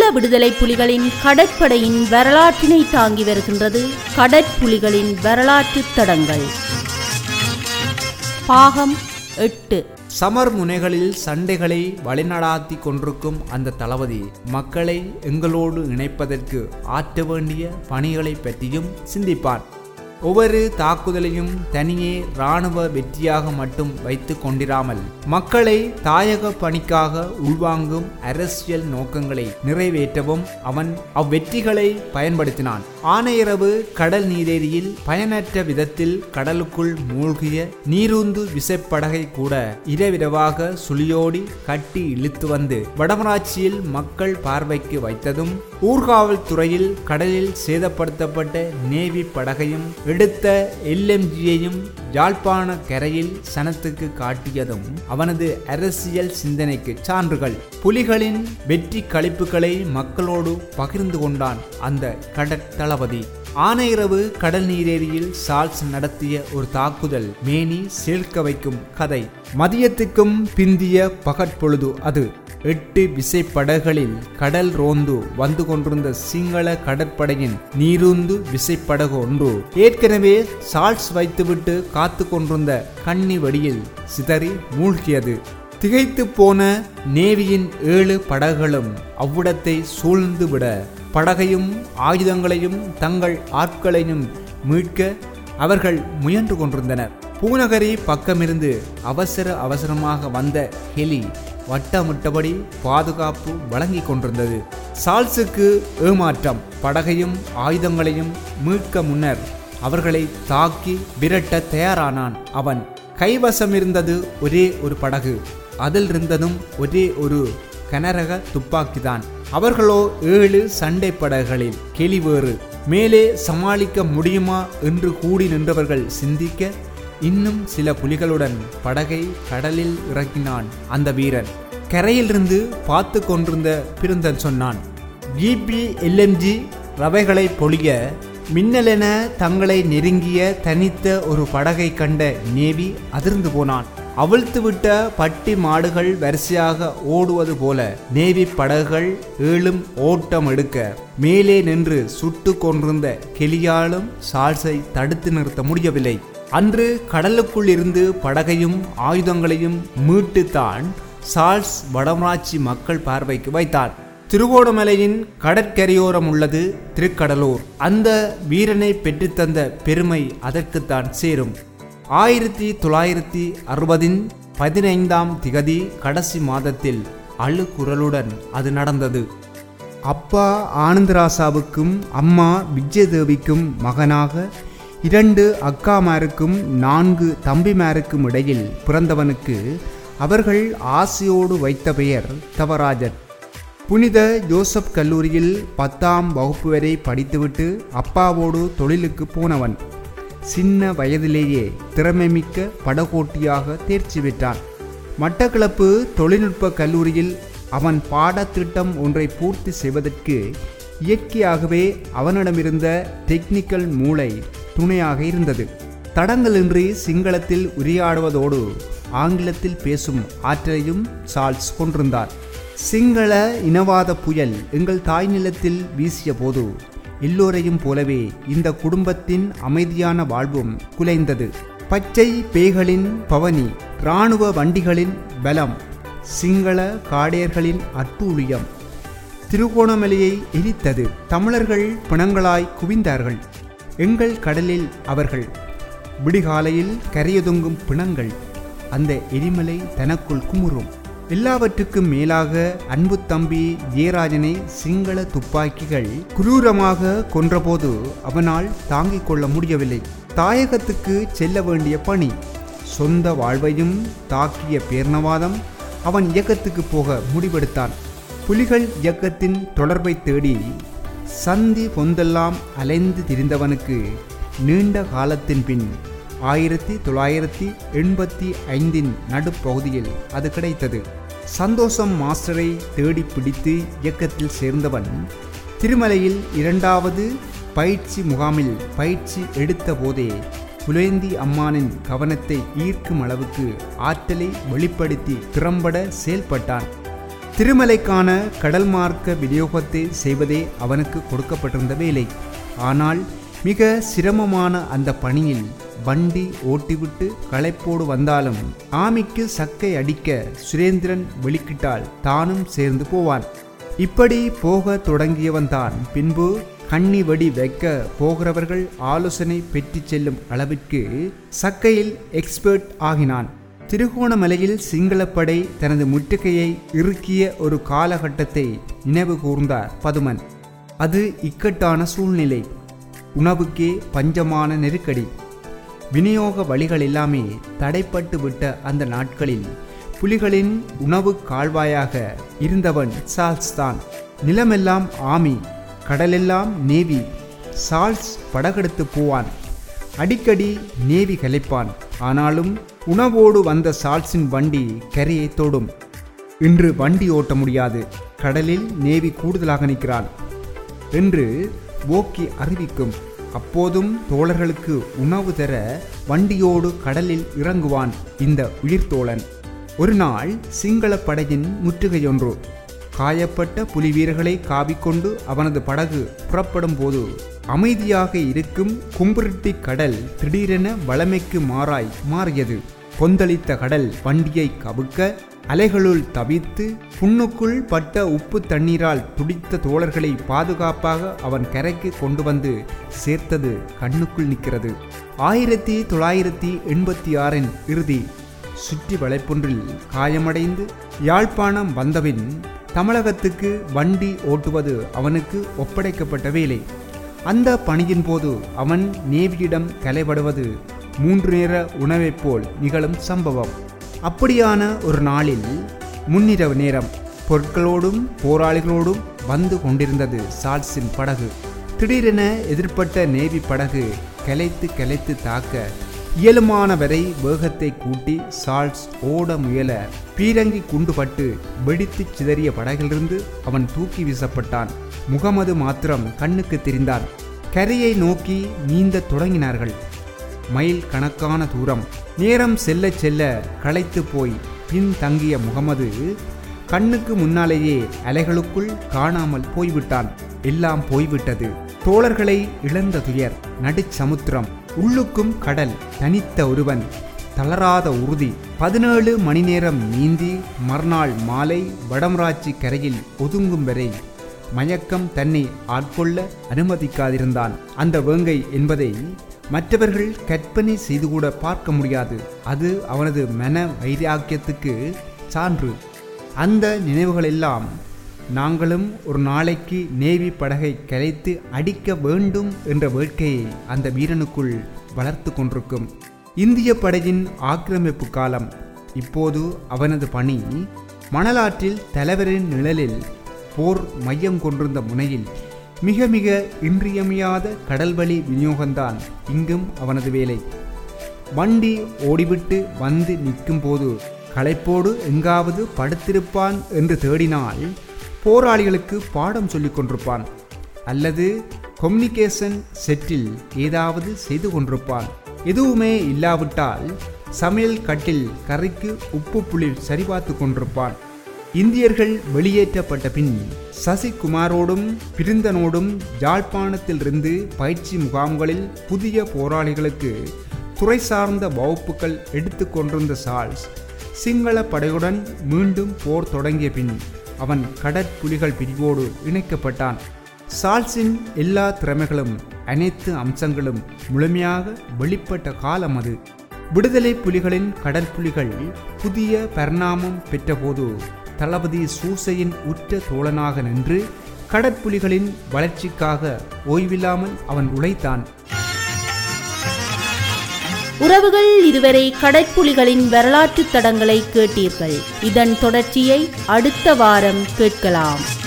விடுதலை புலிகளின் கடற்படையின் வரலாற்றினை தாங்கி வருகின்றது கடற்புலிகளின் வரலாற்று தடங்கள் பாகம் எட்டு சமர் முனைகளில் சண்டைகளை வழிநடாத்தி கொண்டிருக்கும் அந்த தளபதி மக்களை எங்களோடு இணைப்பதற்கு ஆற்ற வேண்டிய பணிகளை பற்றியும் சிந்திப்பார் ஒவ்வொரு தாக்குதலையும் தனியே இராணுவ வெற்றியாக மட்டும் வைத்து கொண்டிராமல் மக்களை தாயக பணிக்காக உள்வாங்கும் அரசியல் நோக்கங்களை நிறைவேற்றவும் அவன் அவ்வெற்றிகளை பயன்படுத்தினான் ஆனையிரவு கடல் நீரேரியில் பயனற்ற விதத்தில் கடலுக்குள் மூழ்கிய நீரூந்து விசைப்படகை கூட இரவிரவாக சுழியோடி கட்டி இழுத்து வந்து வடமராட்சியில் மக்கள் பார்வைக்கு வைத்ததும் ஊர்காவல் துறையில் கடலில் சேதப்படுத்தப்பட்ட நேவி படகையும் எடுத்த எல்எம்ஜியையும் யாழ்ப்பாண கரையில் சனத்துக்கு காட்டியதும் அவனது அரசியல் சிந்தனைக்கு சான்றுகள் புலிகளின் வெற்றி களிப்புகளை மக்களோடு பகிர்ந்து கொண்டான் அந்த கடற்தளபதி ஆனையிரவு கடல் நீரேரியில் சார்ல்ஸ் நடத்திய ஒரு தாக்குதல் மேனி சேர்க்க வைக்கும் கதை மதியத்துக்கும் பிந்திய பகற்பொழுது அது எட்டு விசைப்படகுகளில் கடல் ரோந்து வந்து கொண்டிருந்த சிங்கள கடற்படையின் நீரூந்து விசைப்படகு ஒன்று ஏற்கனவே சால்ஸ் வைத்துவிட்டு காத்து கொண்டிருந்த கன்னி வடியில் சிதறி மூழ்கியது திகைத்து போன நேவியின் ஏழு படகுகளும் அவ்விடத்தை சூழ்ந்துவிட படகையும் ஆயுதங்களையும் தங்கள் ஆட்களையும் மீட்க அவர்கள் முயன்று கொண்டிருந்தனர் பூநகரி பக்கமிருந்து அவசர அவசரமாக வந்த ஹெலி வட்டமிட்டபடி பாதுகாப்பு வழங்கி கொண்டிருந்தது சால்ஸுக்கு ஏமாற்றம் படகையும் ஆயுதங்களையும் மீட்க முன்னர் அவர்களை தாக்கி விரட்ட தயாரானான் அவன் கைவசம் இருந்தது ஒரே ஒரு படகு அதில் இருந்ததும் ஒரே ஒரு கனரக துப்பாக்கிதான் அவர்களோ ஏழு சண்டை படகுகளில் கெளிவேறு மேலே சமாளிக்க முடியுமா என்று கூடி நின்றவர்கள் சிந்திக்க இன்னும் சில புலிகளுடன் படகை கடலில் இறக்கினான் அந்த வீரன் கரையிலிருந்து பார்த்து கொண்டிருந்த பிருந்தன் சொன்னான் ஜிபி எல்எம்ஜி ரவைகளை பொழிய மின்னலென தங்களை நெருங்கிய தனித்த ஒரு படகை கண்ட நேவி அதிர்ந்து போனான் அவிழ்த்துவிட்ட பட்டி மாடுகள் வரிசையாக ஓடுவது போல நேவி படகுகள் ஏழும் ஓட்டம் எடுக்க மேலே நின்று சுட்டு கொண்டிருந்த கெளியாலும் சால்ஸை தடுத்து நிறுத்த முடியவில்லை அன்று கடலுக்குள் இருந்து படகையும் ஆயுதங்களையும் மீட்டுத்தான் சார்ல்ஸ் வடமராட்சி மக்கள் பார்வைக்கு வைத்தார் திருவோணமலையின் கடற்கரையோரம் உள்ளது திருக்கடலூர் அந்த வீரனை பெற்றுத்தந்த பெருமை அதற்குத்தான் சேரும் ஆயிரத்தி தொள்ளாயிரத்தி அறுபதின் பதினைந்தாம் திகதி கடைசி மாதத்தில் அழுக்குரலுடன் அது நடந்தது அப்பா ஆனந்தராசாவுக்கும் அம்மா விஜயதேவிக்கும் மகனாக இரண்டு அக்காமாருக்கும் நான்கு தம்பிமாருக்கும் இடையில் பிறந்தவனுக்கு அவர்கள் ஆசையோடு வைத்த பெயர் தவராஜன் புனித ஜோசப் கல்லூரியில் பத்தாம் வகுப்பு வரை படித்துவிட்டு அப்பாவோடு தொழிலுக்கு போனவன் சின்ன வயதிலேயே திறமைமிக்க படகோட்டியாக தேர்ச்சி பெற்றான் மட்டக்களப்பு தொழில்நுட்ப கல்லூரியில் அவன் பாடத்திட்டம் ஒன்றை பூர்த்தி செய்வதற்கு இயற்கையாகவே அவனிடமிருந்த டெக்னிக்கல் மூளை துணையாக இருந்தது தடங்களின்றி சிங்களத்தில் உரையாடுவதோடு ஆங்கிலத்தில் பேசும் ஆற்றலையும் சார்ல்ஸ் கொண்டிருந்தார் சிங்கள இனவாத புயல் எங்கள் தாய் நிலத்தில் வீசிய போது எல்லோரையும் போலவே இந்த குடும்பத்தின் அமைதியான வாழ்வும் குலைந்தது பச்சை பேய்களின் பவனி இராணுவ வண்டிகளின் பலம் சிங்கள காடையர்களின் அட்டூழியம் திருகோணமலையை எரித்தது தமிழர்கள் பிணங்களாய் குவிந்தார்கள் எங்கள் கடலில் அவர்கள் விடிகாலையில் கரையொதுங்கும் பிணங்கள் அந்த எரிமலை தனக்குள் குமுறும் எல்லாவற்றுக்கும் மேலாக அன்பு தம்பி ஜெயராஜனை சிங்கள துப்பாக்கிகள் குரூரமாக கொன்றபோது அவனால் தாங்கிக் கொள்ள முடியவில்லை தாயகத்துக்கு செல்ல வேண்டிய பணி சொந்த வாழ்வையும் தாக்கிய பேர்ணவாதம் அவன் இயக்கத்துக்கு போக முடிவெடுத்தான் புலிகள் இயக்கத்தின் தொடர்பை தேடி சந்தி பொந்தெல்லாம் அலைந்து திரிந்தவனுக்கு நீண்ட காலத்தின் பின் ஆயிரத்தி தொள்ளாயிரத்தி எண்பத்தி ஐந்தின் நடுப்பகுதியில் அது கிடைத்தது சந்தோஷம் மாஸ்டரை தேடி பிடித்து இயக்கத்தில் சேர்ந்தவன் திருமலையில் இரண்டாவது பயிற்சி முகாமில் பயிற்சி எடுத்த போதே புலேந்தி அம்மானின் கவனத்தை ஈர்க்கும் அளவுக்கு ஆற்றலை வெளிப்படுத்தி திறம்பட செயல்பட்டான் திருமலைக்கான கடல் மார்க்க விநியோகத்தை செய்வதே அவனுக்கு கொடுக்கப்பட்டிருந்த வேலை ஆனால் மிக சிரமமான அந்த பணியில் வண்டி ஓட்டிவிட்டு களைப்போடு வந்தாலும் ஆமிக்கு சக்கை அடிக்க சுரேந்திரன் வெளிக்கிட்டால் தானும் சேர்ந்து போவான் இப்படி போக தொடங்கியவன் தான் பின்பு கண்ணி வெடி வைக்க போகிறவர்கள் ஆலோசனை பெற்று செல்லும் அளவிற்கு சக்கையில் எக்ஸ்பர்ட் ஆகினான் திருகோணமலையில் சிங்களப்படை தனது முற்றுகையை இறுக்கிய ஒரு காலகட்டத்தை நினைவு கூர்ந்தார் பதுமன் அது இக்கட்டான சூழ்நிலை உணவுக்கே பஞ்சமான நெருக்கடி விநியோக வழிகள் எல்லாமே தடைப்பட்டு விட்ட அந்த நாட்களில் புலிகளின் உணவு கால்வாயாக இருந்தவன் சால்ஸ் தான் நிலமெல்லாம் ஆமி கடலெல்லாம் நேவி சால்ஸ் படகெடுத்து போவான் அடிக்கடி நேவி கலைப்பான் ஆனாலும் உணவோடு வந்த சால்ஸின் வண்டி கரையை தொடும் இன்று வண்டி ஓட்ட முடியாது கடலில் நேவி கூடுதலாக நிற்கிறான் என்று போக்கி அறிவிக்கும் அப்போதும் தோழர்களுக்கு உணவு தர வண்டியோடு கடலில் இறங்குவான் இந்த உயிர்த்தோழன் ஒரு நாள் சிங்கள படையின் முற்றுகையொன்று காயப்பட்ட புலி வீரர்களை காவிக்கொண்டு அவனது படகு புறப்படும் போது அமைதியாக இருக்கும் கும்புருட்டி கடல் திடீரென வளமைக்கு மாறாய் மாறியது கொந்தளித்த கடல் வண்டியை கவுக்க அலைகளுள் தவித்து புண்ணுக்குள் பட்ட உப்பு தண்ணீரால் துடித்த தோழர்களை பாதுகாப்பாக அவன் கரைக்கு கொண்டு வந்து சேர்த்தது கண்ணுக்குள் நிற்கிறது ஆயிரத்தி தொள்ளாயிரத்தி எண்பத்தி ஆறின் இறுதி சுற்றி வளைப்பொன்றில் காயமடைந்து யாழ்ப்பாணம் வந்தபின் தமிழகத்துக்கு வண்டி ஓட்டுவது அவனுக்கு ஒப்படைக்கப்பட்ட வேலை அந்த பணியின் போது அவன் நேவியிடம் கலைபடுவது மூன்று நேர உணவைப் போல் நிகழும் சம்பவம் அப்படியான ஒரு நாளில் முன்னிரவு நேரம் பொருட்களோடும் போராளிகளோடும் வந்து கொண்டிருந்தது சால்ஸின் படகு திடீரென எதிர்ப்பட்ட நேவி படகு கலைத்து கலைத்து தாக்க இயலுமான வரை வேகத்தை கூட்டி சால்ஸ் ஓட முயல பீரங்கி குண்டுபட்டு வெடித்து சிதறிய படகிலிருந்து அவன் தூக்கி வீசப்பட்டான் முகமது மாத்திரம் கண்ணுக்கு தெரிந்தான் கரையை நோக்கி நீந்த தொடங்கினார்கள் மைல் கணக்கான தூரம் நேரம் செல்ல செல்ல களைத்து போய் பின் தங்கிய முகமது கண்ணுக்கு முன்னாலேயே அலைகளுக்குள் காணாமல் போய்விட்டான் எல்லாம் போய்விட்டது தோழர்களை இழந்த துயர் நடுச்சமுத்திரம் உள்ளுக்கும் கடல் தனித்த ஒருவன் தளராத உறுதி பதினேழு மணி நேரம் நீந்தி மறுநாள் மாலை வடமராட்சி கரையில் ஒதுங்கும் வரை மயக்கம் தன்னை ஆட்கொள்ள அனுமதிக்காதிருந்தான் அந்த வேங்கை என்பதை மற்றவர்கள் கற்பனை செய்து கூட பார்க்க முடியாது அது அவனது மன வைராக்கியத்துக்கு சான்று அந்த நினைவுகளெல்லாம் நாங்களும் ஒரு நாளைக்கு நேவி படகை கலைத்து அடிக்க வேண்டும் என்ற வேட்கையை அந்த வீரனுக்குள் வளர்த்து கொண்டிருக்கும் இந்திய படையின் ஆக்கிரமிப்பு காலம் இப்போது அவனது பணி மணலாற்றில் தலைவரின் நிழலில் போர் மையம் கொண்டிருந்த முனையில் மிக மிக இன்றியமையாத கடல்வழி விநியோகம்தான் இங்கும் அவனது வேலை வண்டி ஓடிவிட்டு வந்து நிற்கும் போது களைப்போடு எங்காவது படுத்திருப்பான் என்று தேடினால் போராளிகளுக்கு பாடம் சொல்லிக் கொண்டிருப்பான் அல்லது கம்யூனிகேஷன் செட்டில் ஏதாவது செய்து கொண்டிருப்பான் எதுவுமே இல்லாவிட்டால் சமையல் கட்டில் கறிக்கு உப்பு புளி சரிபார்த்து கொண்டிருப்பான் இந்தியர்கள் வெளியேற்றப்பட்ட பின் சசிகுமாரோடும் பிரிந்தனோடும் யாழ்ப்பாணத்திலிருந்து பயிற்சி முகாம்களில் புதிய போராளிகளுக்கு துறை சார்ந்த வகுப்புகள் எடுத்து கொண்டிருந்த சார்ல்ஸ் சிங்கள படையுடன் மீண்டும் போர் தொடங்கிய பின் அவன் கடற்புலிகள் பிரிவோடு இணைக்கப்பட்டான் சால்ஸின் எல்லா திறமைகளும் அனைத்து அம்சங்களும் முழுமையாக வெளிப்பட்ட காலம் அது விடுதலை புலிகளின் கடற்புலிகள் புதிய பரிணாமம் பெற்றபோது தளபதி சூசையின் உற்ற தோழனாக நின்று கடற்புலிகளின் வளர்ச்சிக்காக ஓய்வில்லாமல் அவன் உழைத்தான் உறவுகள் இதுவரை கடற்புலிகளின் வரலாற்றுத் தடங்களை கேட்டீர்கள் இதன் தொடர்ச்சியை அடுத்த வாரம் கேட்கலாம்